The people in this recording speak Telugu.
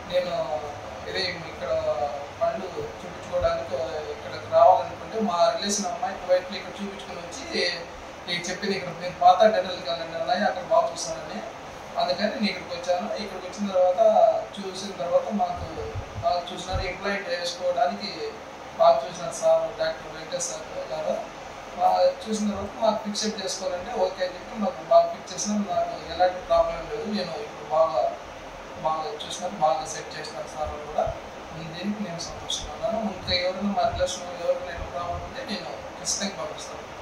నేను ఇదే ఇక్కడ పళ్ళు చూపించుకోవడానికి ఇక్కడ రావాలనుకుంటే మా రిలేషన్ అమ్మాయి కువైట్లో ఇక్కడ చూపించుకుని వచ్చి నీకు చెప్పింది ఇక్కడ నేను పాత డెంటల్ కాలేజ్ ఉన్నాయి అక్కడ బాగా చూస్తానని అందుకని నేను ఇక్కడికి వచ్చాను ఇక్కడికి వచ్చిన తర్వాత చూసిన తర్వాత మాకు బాగా చూసినారు ఎంప్లాయీ వేసుకోవడానికి బాగా చూసినారు సార్ డాక్టర్ వెంకటేష్ సార్ గారు బాగా చూసిన తర్వాత మాకు ఫిక్సెట్ చేసుకోవాలంటే ఓకే అని చెప్పి మాకు బాగా ఫిక్స్ చేసిన నాకు ఎలాంటి ప్రాబ్లం లేదు నేను ఇప్పుడు బాగా బాగా చూసినారు బాగా సెట్ చేసినారు సార్ వాళ్ళు కూడా దీనికి నేను సంతోషంగా ఉన్నాను ఇంకా ఎవరైనా మా రిలేషన్ ఎవరికైనా ప్రాబ్లం ఉంటే నేను ఖచ్చితంగా పంపిస్తాను